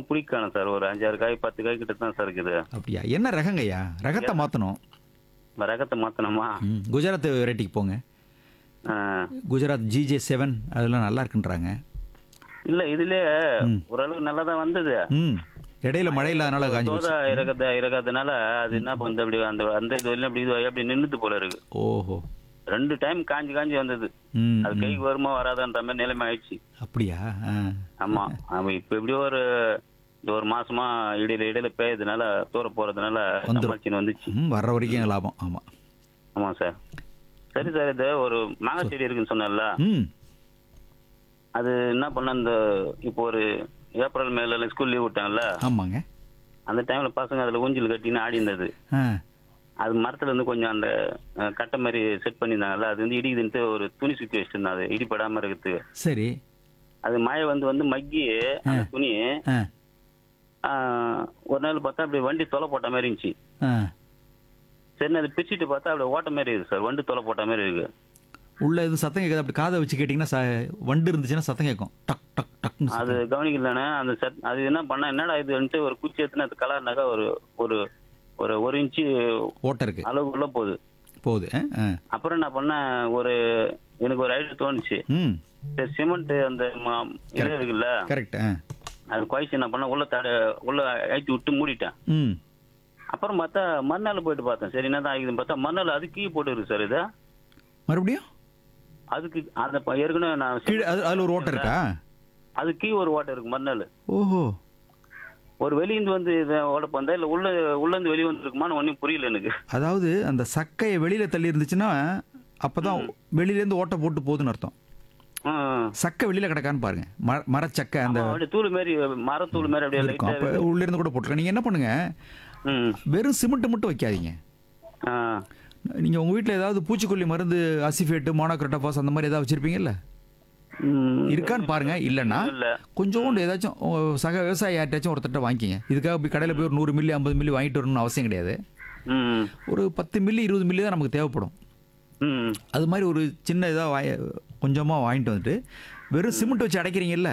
இன்னும் பிடிக்கணும் சார் ஒரு அஞ்சாறு காய் பத்து காய் கிட்ட தான் சார் இருக்குது அப்படியா என்ன ரகங்கய்யா ரகத்தை மாற்றணும் இந்த ரகத்தை மாத்தணுமா ம் குஜராத் வெரைட்டிக்கு போங்க ஆ. குஜராத் ஜிஜே செவன் அதெல்லாம் நல்லா இருக்குன்றாங்க இல்ல இதுலயே ம். ஓரளவுக்கு நல்லா தான் வந்தது ம் இடையில மழை இல்லாதனால காஞ்சி போச்சு சோதா இறக்கத இறக்காதனால அது என்ன பண்ணுது அப்படி அந்த அந்த இது வரையிலும் அப்படி இது அப்படி நின்னுட்டு போல இருக்கு ஓஹோ ரெண்டு டைம் காஞ்சி காஞ்சி வந்தது ம் அது ம். கைக்கு வருமா வராதான்ற மாதிரி நிலைமை ஆயிடுச்சு அப்படியா ஆ ஆமா ஆமா இப்ப எப்படியோ ஒரு இந்த ஒரு மாசமா இடையில இடையில பெய்யறதுனால தூர போறதுனால வந்துரும். சமாளிச்சுன்னு வந்துச்சு ம் வர்ற வரைக்கும் லாபம் ஆமாம் ஆமா சார் சரி சார் இது ஒரு மாங்காய் செடி இருக்குன்னு சொன்னேன்ல ம் அது என்ன பண்ண இந்த இப்போ ஒரு ஏப்ரல் மேல ஸ்கூல் லீவ் விட்டாங்கல்ல ஆமாங்க அந்த டைம்ல பசங்க அதுல ஊஞ்சல் கட்டின்னு ஆடி இருந்தது ஆ அது மரத்துல இருந்து கொஞ்சம் அந்த அஹ், கட்டை மாதிரி செட் பண்ணியிருந்தாங்கல்ல அது வந்து இடிக்குதுன்ட்டு ஒரு துணி சுத்தி வச்சிருந்தேன் அது இடிப்படாம இருக்கிறதுக்கு சரி அது மழை வந்து வந்து மக்கி அந்த துணி ஆ ஆஹ், ஒரு நாள் பார்த்தா அப்படி வண்டி தொலை போட்ட மாதிரி இருந்துச்சு ஆ சரி அது பிச்சுட்டு பார்த்தா அப்படி ஓட்ட மாதிரி இருக்கு சார் வண்டி தொலை போட்ட மாதிரி இருக்கு உள்ள எதுவும் சத்தம் கேட்காது அப்படி காதை வச்சு கேட்டிங்கன்னா ச வண்டு இருந்துச்சுன்னா சத்தம் கேட்கும் டக் டக் டக்னு அது சத்தம். கவனிக்கலண்ணே அந்த சட் அது என்ன பண்ணா என்னடா இதுன்ட்டு ஒரு குச்சி எடுத்துன்னு அது கலர்னாக்கா ஒரு ஒரு ஒரு ஒரு இன்ச்சு ஓட்டை இருக்கு அளவுக்குள்ள போகுது போகுது ஆ ஆ அப்புறம் என்ன பண்ணேன் ஒரு எனக்கு ஒரு ஐடியா தோணுச்சு ம் சரி சிமெண்ட் அந்த ம- இது இருக்குல்ல கரெக்ட் ஆ அது குவாய்ச்சி என்ன பண்ண உள்ள தட உள்ள ஏற்றி விட்டு மூடிட்டேன் ம் அப்புறம் பார்த்தா மறுநாள் போயிட்டு பார்த்தேன் சரி என்னதான் ஆகுதுன்னு பார்த்தா மறுநாள் அது கீ போட்டு இருக்கு சார் இது மறுபடியும் அதுக்கு அந்த ப- ஏற்கனவே நான் கீழே அது அதில் ஒரு ஓட்டை இருக்கா அது கீ ஒரு ஓட்டை இருக்கு மறுநாள் ஓஹோ ஒரு வெளியிருந்து வந்து இதை உடப்பு வந்தா இல்ல உள்ள உள்ள இருந்து வெளியே வந்துருக்குமான்னு ஒன்றும் புரியல எனக்கு அதாவது அந்த சக்கையை வெளியில தள்ளி இருந்துச்சுன்னா அப்பதான் வெளியிலேருந்து ஓட்டை போட்டு போகுதுன்னு அர்த்தம் ஆ. சக்கை வெளியில கிடக்கான்னு பாருங்க மர மரச்சக்கை அந்த ஆமா, அப்படியே தூள் மாதிரி மரத்தூள் மாதிரி அப்படியே இருக்கும் லைட்டா அப்போ உள்ள இருந்து கூட போட்டுருங்க நீங்க என்ன பண்ணுங்க ம் வெறும் சிமெண்ட் மட்டும் வைக்காதீங்க ஆ நீங்க உங்க வீட்ல ஏதாவது பூச்சிக்கொல்லி மருந்து அசிஃபேட்டு மோனோக்ரோட்டோபாஸ் அந்த மாதிரி ஏதாவது வச்சிருப்பீங்கல்ல ம். இருக்கான்னு பாருங்க இல்லைன்னா இல்ல கொஞ்சோண்டு ஏதாச்சும் உங்க சக விவசாயி யார்ட்டாச்சும் ஒருத்தட்ட வாங்கிக்கிங்க இதுக்காக போய் கடையில் போய் ஒரு நூறு மில்லி ஐம்பது மில்லி வாங்கிட்டு வரணும்னு அவசியம் கிடையாது ம் ஒரு பத்து மில்லி இருபது மில்லி தான் நமக்கு தேவைப்படும் ம் அது மாதிரி ஒரு சின்ன இதாக வாய கொஞ்சமாக வாங்கிட்டு வந்துட்டு வெறும் சிமெண்ட் வச்சு அடைக்கிறீங்கல்ல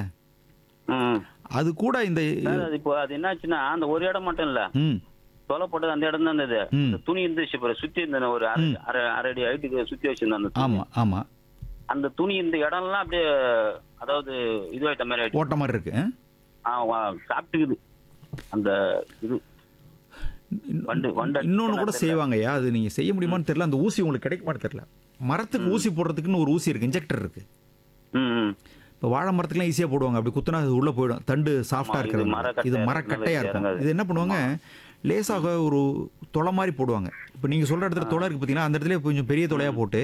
ம் அது கூட இந்த சார், அது இப்போ அது என்னாச்சுன்னா அந்த ஒரு இடம் மட்டும் இல்ல ம் தொலை போட்டது அந்த இடம் தான் இருந்தது ம். இந்த துணி இருந்துச்சு பாரு சுத்தி இருந்த ஒரு அரை அரை அரை அடி ஹைட்டுக்கு சுத்தி வச்சிருந்தேன் அந்த துணி. ஆமாம் ஆமாம் அந்த துணி இந்த இடம்லாம் அப்படியே அதாவது இதுவாயிட்ட மாதிரி ஆயிடுச்சு ஓட்ட மாதிரி இருக்கு ஆ? ஆ, வா- சாப்பிட்டுக்குது அந்த இது வண்டு வண்டு இன்னொன்று கூட செய்வாங்கய்யா அது நீங்கள் செய்ய முடியுமான்னு தெரியல அந்த ஊசி உங்களுக்கு கிடைக்குமான்னு தெரியல மரத்துக்கு ஊசி போடுறதுக்குன்னு ஒரு ஊசி இருக்கு இன்ஜெக்டர் இருக்கு ம் ம் இப்போ வாழை மரத்துக்குலாம் ஈஸியாக போடுவாங்க அப்படி குத்துனா அது உள்ளே போயிடும் தண்டு சாஃப்டாக ஆமா, இது இருக்கிறது மரக்கட்டையா இது இருக்கிறதுனால மரக்கட்டையாக இருக்கும் இறங்காது. இது என்ன பண்ணுவாங்க லேசாக ஒரு தொலை மாதிரி போடுவாங்க இப்போ நீங்கள் சொல்கிற இடத்துல தொலை இருக்கு பார்த்தீங்கன்னா அந்த இடத்துல கொஞ்சம் பெரிய தொலையாக போட்டு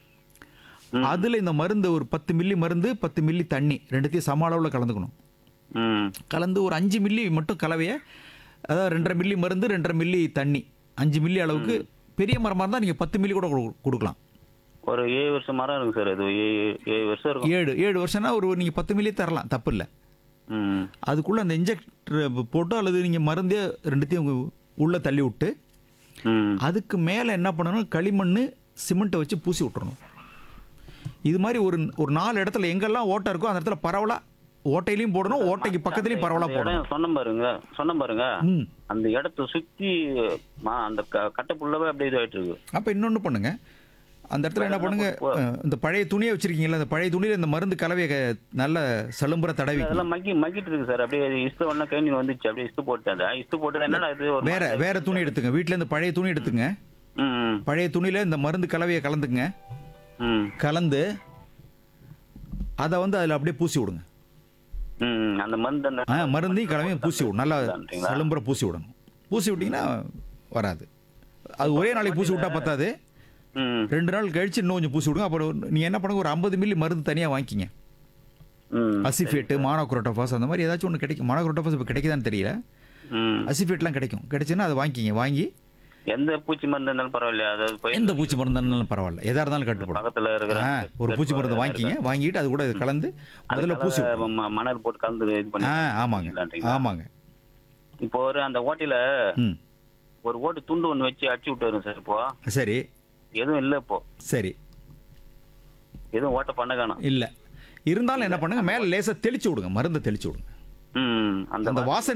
அதில் இந்த மருந்து ஒரு பத்து மில்லி மருந்து பத்து மில்லி தண்ணி ரெண்டுத்தையும் சம அளவில் கலந்துக்கணும் ம் கலந்து ஒரு அஞ்சு மில்லி மட்டும் கலவையை அதாவது ரெண்டரை மில்லி மருந்து ரெண்டரை மில்லி தண்ணி அஞ்சு மில்லி அளவுக்கு பெரிய மரமாக இருந்தால் நீங்கள் பத்து மில்லி கூட கொடு- கொடுக்கலாம் ஒரு ஏழு வருஷம் மரம் இருக்கு சார் இது ஏழு ஏழு வருஷம் இருக்கும் ஏழு ஏழு வருஷம்னா ஒரு நீங்கள் பத்து மில்லி தரலாம் தப்பு இல்லை ம் அதுக்குள்ளே அந்த இன்ஜெக்டர் போட்டு அல்லது நீங்கள் மருந்தே ரெண்டுத்தையும் உள்ளே தள்ளி விட்டு ம் அதுக்கு மேலே என்ன பண்ணணும் களிமண் சிமெண்ட்டை வச்சு பூசி விட்டுறணும் இது மாதிரி ஒரு ஒரு நாலு இடத்துல எங்கெல்லாம் ஓட்டை இருக்கோ அந்த இடத்துல பரவலாக ஓட்டையிலையும் போடணும் ஓட்டைக்கு பக்கத்துலையும் பரவலாக அந்த போடணும் இடம் சொன்ன பாருங்க சொன்ன பாருங்க ம் அந்த இடத்த சுத்தி மா அந்த க- கட்டை புள்ளவே அப்படியே இதுவாயிட்டு இருக்கு அப்போ இன்னொன்று பண்ணுங்க அந்த இடத்துல என்ன பண்ணுங்க அஹ், இந்த பழைய துணியை வச்சிருக்கீங்களா அந்த பழைய துணியில் இந்த மருந்து கலவையை க- நல்ல சலும்புற தடவி அதெல்லாம் மக்கி மக்கிட்டு இருக்கு சார் அப்படியே இஸ்து ஒண்ணா கேணி வந்துச்சு அப்படியே இஸ்து போட்டேன் அதை. இஸ்து போட்டு என்னடா இது ஒரு வேற வேற துணி எடுத்துங்க வீட்டில் இந்த பழைய துணி எடுத்துங்க ம் ம், பழைய துணியில் இந்த மருந்து கலவையை கலந்துக்குங்க ம் கலந்து அதை வந்து அதில் அப்படியே பூசி விடுங்க ம் ம். அந்த மருந்து அந்த ஆ மருந்தையும் கலவையும் பூசி விடணும் நல்லா அப்படிங்களா? சலும்புற பூசி விடணும் பூசி விட்டிங்கன்னா வராது அது ஒரே நாளைக்கு பூசி விட்டா பத்தாது ம் ரெண்டு நாள் கழிச்சு இன்னும் கொஞ்சம் பூசி விடுங்க அப்புறம் நீங்கள் என்ன பண்ணுங்க ஒரு ஐம்பது மில்லி மருந்து தனியாக வாங்கிக்கிங்க ம் அசிஃபேட்டு மானோக்ரோட்டோபாஸ் அந்த மாதிரி ஏதாச்சும் ஒன்று கிடைக்கும் மானோக்ரோட்டோபாஸ் இப்போ கிடைக்குதான்னு தெரியல ம் அசிஃபேட்லாம் கிடைக்கும் கிடைச்சுன்னா அதை வாங்கிக்கிங்க வாங்கி எந்த பூச்சி மருந்து இருந்தாலும் பரவாயில்லையா அதாவது போய் எந்த பூச்சி மருந்து இருந்தாலும் பரவாயில்ல எதாக இருந்தாலும் கட்டுப்படும் பக்கத்துல இருக்கிற ஆ ஒரு பூச்சி மருந்து வாங்கிக்கிங்க வாங்கிட்டு அது கூட இது கலந்து முதல்ல பூசி விடுங்க. அதுல ம- மணல் போட்டு கலந்து இது பண்ணி ஆ ஆமாங்க இல்லான்றீங்களா? ஆமாங்க இப்போ ஒரு அந்த ஓட்டையில ம் ஒரு ஓட்டு துண்டு ஒண்ணு வச்சு அடிச்சு விட்டு வரும் சார் இப்போ சரி எதுவும் இல்ல இப்போ சரி எதுவும் ஓட்ட பண்ண காணும் இல்லை இருந்தாலும் என்ன பண்ணுங்க மேலே லேசாக தெளிச்சு விடுங்க மருந்தை தெளிச்சு விடுங்க ம் அந்த அந்த வாசனை